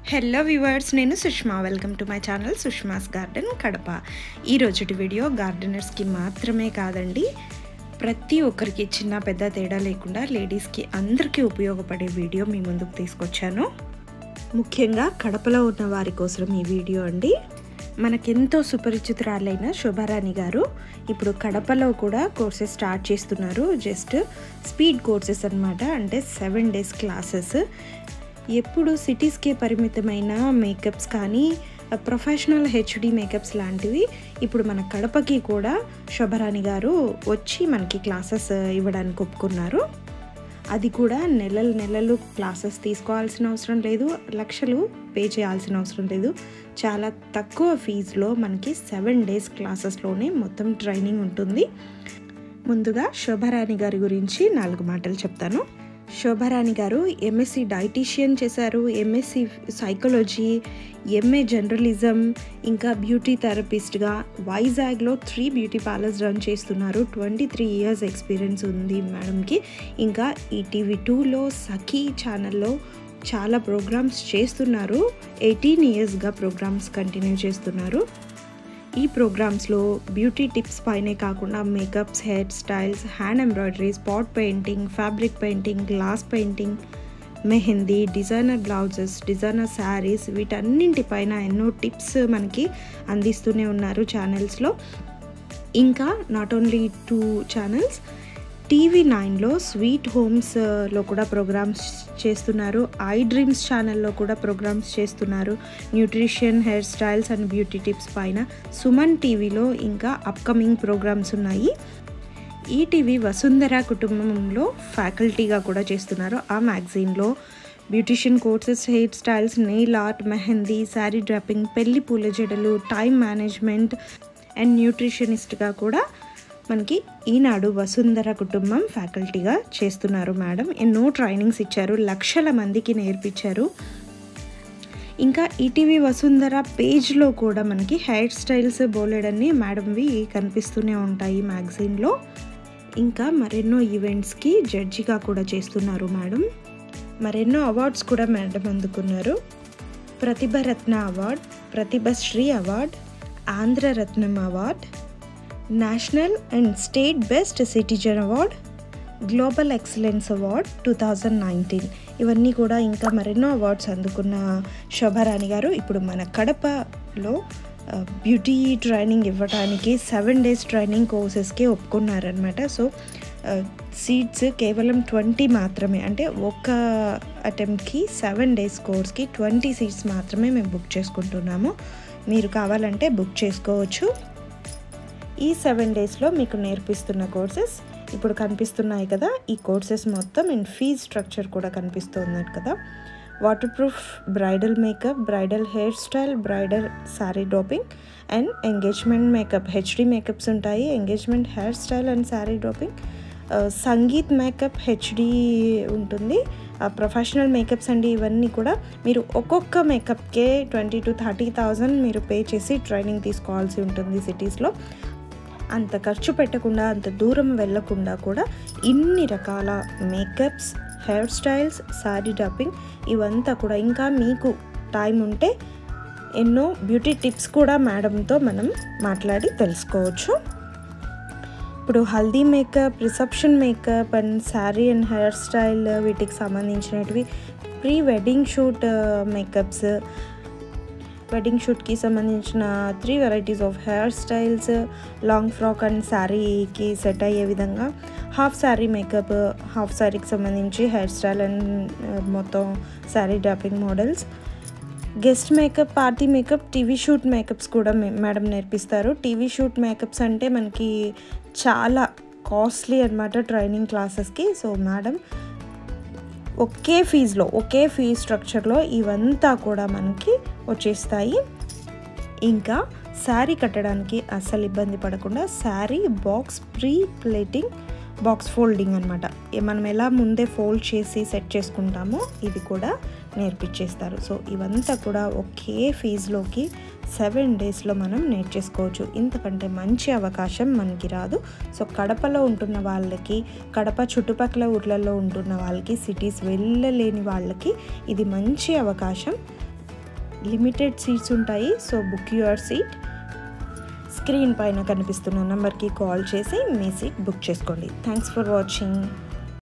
hello viewers నేను Sushma welcome to my channel Sushma's garden Kadapa ఈ రోజుటి వీడియో గార్డెనర్స్కి మాత్రమే కాదండి ప్రతి ఒక్కరికి చిన్న పెద్ద తేడా లేకుండా లేడీస్కి అందరికీ ఉపయోగపడే వీడియో మీ ముందుకు తీసుకొచ్చాను ముఖ్యంగా కడపలో ఉన్న వారి కోసం ఈ వీడియో అండి మనకెంతో సుపరిచితురాలైన శోభారాణి గారు ఇప్పుడు కడపలో కూడా కోర్సెస్ స్టార్ట్ చేస్తున్నారు జస్ట్ స్పీడ్ కోర్సెస్ అనమాట అంటే సెవెన్ డేస్ క్లాసెస్ ఎప్పుడు సిటీస్కే పరిమితమైన మేకప్స్ కానీ ప్రొఫెషనల్ హెచ్డి మేకప్స్ లాంటివి ఇప్పుడు మన కడపకి కూడా శోభరాణి గారు వచ్చి మనకి క్లాసెస్ ఇవ్వడానికి ఒప్పుకున్నారు అది కూడా నెలలు నెలలు క్లాసెస్ తీసుకోవాల్సిన అవసరం లేదు లక్షలు పే చేయాల్సిన అవసరం లేదు చాలా తక్కువ ఫీజులో మనకి సెవెన్ డేస్ క్లాసెస్లోనే మొత్తం ట్రైనింగ్ ఉంటుంది ముందుగా శోభారాణి గారి గురించి నాలుగు మాటలు చెప్తాను శోభారాణి గారు ఎంఎస్సి డైటీషియన్ చేశారు ఎంఎస్సి సైకాలజీ ఎంఏ జర్నలిజం ఇంకా బ్యూటీ థెరపిస్ట్గా వైజాగ్లో త్రీ బ్యూటీ పార్లర్స్ రన్ చేస్తున్నారు ట్వంటీ త్రీ ఇయర్స్ ఎక్స్పీరియన్స్ ఉంది మేడంకి ఇంకా ఈ టీవీ టూలో సఖీ ఛానల్లో చాలా ప్రోగ్రామ్స్ చేస్తున్నారు ఎయిటీన్ ఇయర్స్గా ప్రోగ్రామ్స్ కంటిన్యూ చేస్తున్నారు ఈ ప్రోగ్రామ్స్లో బ్యూటీ టిప్స్ పైనే కాకుండా makeups hair styles hand embroidery spot painting fabric painting glass painting mehndi designer blouses designer saris వీటన్నింటిపైన ఎన్నో టిప్స్ మనకి అందిస్తూనే ఉన్నారు ఛానల్స్లో ఇంకా not only two channels TV నైన్లో స్వీట్ హోమ్స్లో కూడా ప్రోగ్రామ్స్ చేస్తున్నారు ఐ డ్రీమ్స్ ఛానల్లో కూడా ప్రోగ్రామ్స్ చేస్తున్నారు nutrition hair styles and beauty tips పైన సుమన్ టీవీలో ఇంకా అప్కమింగ్ ప్రోగ్రామ్స్ ఉన్నాయి ఈటీవీ వసుంధర కుటుంబంలో ఫ్యాకల్టీగా కూడా చేస్తున్నారు ఆ మ్యాగజైన్లో beautician courses hair styles nail art mehndi sari draping పెళ్లి పూల జడలు టైం మేనేజ్మెంట్ అండ్ న్యూట్రిషనిస్ట్గా కూడా మనకి ఈనాడు వసుంధర కుటుంబం ఫ్యాకల్టీగా చేస్తున్నారు మేడం ఎన్నో ట్రైనింగ్స్ ఇచ్చారు లక్షల మందికి నేర్పించారు ఇంకా ఈటీవీ వసుంధర పేజ్లో కూడా మనకి హెయిర్ స్టైల్స్ బోలెడన్ని మేడంవి కనిపిస్తూనే ఉంటాయి మ్యాగజైన్లో ఇంకా మరెన్నో ఈవెంట్స్కి జడ్జిగా కూడా చేస్తున్నారు మేడం మరెన్నో అవార్డ్స్ కూడా మేడం అందుకున్నారు Pratibharatna award Pratibhashri award Andhraratnam award national and state best citizen award global excellence award two thousand nineteen ఇవన్నీ కూడా ఇంకా మరెన్నో అవార్డ్స్ అందుకున్న శోభారాణి గారు ఇప్పుడు మన కడపలో బ్యూటీ ట్రైనింగ్ ఇవ్వడానికి సెవెన్ డేస్ ట్రైనింగ్ కోర్సెస్కి ఒప్పుకున్నారనమాట సో సీట్స్ కేవలం ట్వంటీ మాత్రమే అంటే ఒక అటెంప్ట్కి సెవెన్ డేస్ కోర్స్కి ట్వంటీ సీట్స్ మాత్రమే మేము బుక్ చేసుకుంటున్నాము మీరు కావాలంటే బుక్ చేసుకోవచ్చు ఈ సెవెన్ డేస్లో మీకు నేర్పిస్తున్న కోర్సెస్ ఇప్పుడు కనిపిస్తున్నాయి కదా ఈ కోర్సెస్ మొత్తం అండ్ ఫీజ్ స్ట్రక్చర్ కూడా కనిపిస్తుంది కదా waterproof bridal makeup bridal hair style bridal sari draping and engagement makeup HD makeups ఉంటాయి engagement hair style and sari draping sangeet makeup HD ఉంటుంది ప్రొఫెషనల్ మేకప్స్ అండి ఇవన్నీ కూడా మీరు ఒక్కొక్క మేకప్కే ట్వంటీ టు థర్టీ థౌజండ్ మీరు పే చేసి ట్రైనింగ్ తీసుకోవాల్సి ఉంటుంది సిటీస్లో అంత ఖర్చు పెట్టకుండా అంత దూరం వెళ్ళకుండా కూడా ఇన్ని రకాల makeups hair styles sari draping ఇవంతా కూడా ఇంకా మీకు టైం ఉంటే ఎన్నో బ్యూటీ టిప్స్ కూడా మేడంతో మనం మాట్లాడి తెలుసుకోవచ్చు ఇప్పుడు haldi makeup reception makeup and sari and hair style వీటికి సంబంధించినవి pre wedding shoot makeups wedding షూట్కి సంబంధించిన three varieties of hair styles long frock and శారీకి సెట్ అయ్యే విధంగా హాఫ్ శారీ మేకప్ హాఫ్ శారీకి సంబంధించి హెయిర్ స్టైల్ అండ్ మొత్తం sari draping models guest makeup party makeup TV shoot makeups కూడా మేడం నేర్పిస్తారు టీవీ షూట్ మేకప్స్ అంటే మనకి చాలా కాస్ట్లీ అనమాట ట్రైనింగ్ క్లాసెస్కి సో మేడం ఒకే ఫీజులో ఒకే ఫీజ్ స్ట్రక్చర్లో ఇవంతా కూడా మనకి వచ్చేస్తాయి ఇంకా శారీ కట్టడానికి అస్సలు ఇబ్బంది పడకుండా sari box pre pleating box folding అనమాట మనం ఎలా ముందే ఫోల్డ్ చేసి సెట్ చేసుకుంటామో ఇది కూడా నేర్పించేస్తారు సో ఇవంతా కూడా ఒకే ఫీజులోకి సెవెన్ డేస్లో మనం నేర్చేసుకోవచ్చు ఇంతకంటే మంచి అవకాశం మనకి రాదు సో కడపలో ఉంటున్న వాళ్ళకి కడప చుట్టుపక్కల ఊర్లలో ఉంటున్న వాళ్ళకి సిటీస్ వెళ్ళలేని వాళ్ళకి ఇది మంచి అవకాశం లిమిటెడ్ సీట్స్ ఉంటాయి so book your seat screen పైన కనిపిస్తున్న నెంబర్కి కాల్ చేసి మీ సీట్ బుక్ చేసుకోండి థ్యాంక్స్ ఫర్ వాచింగ్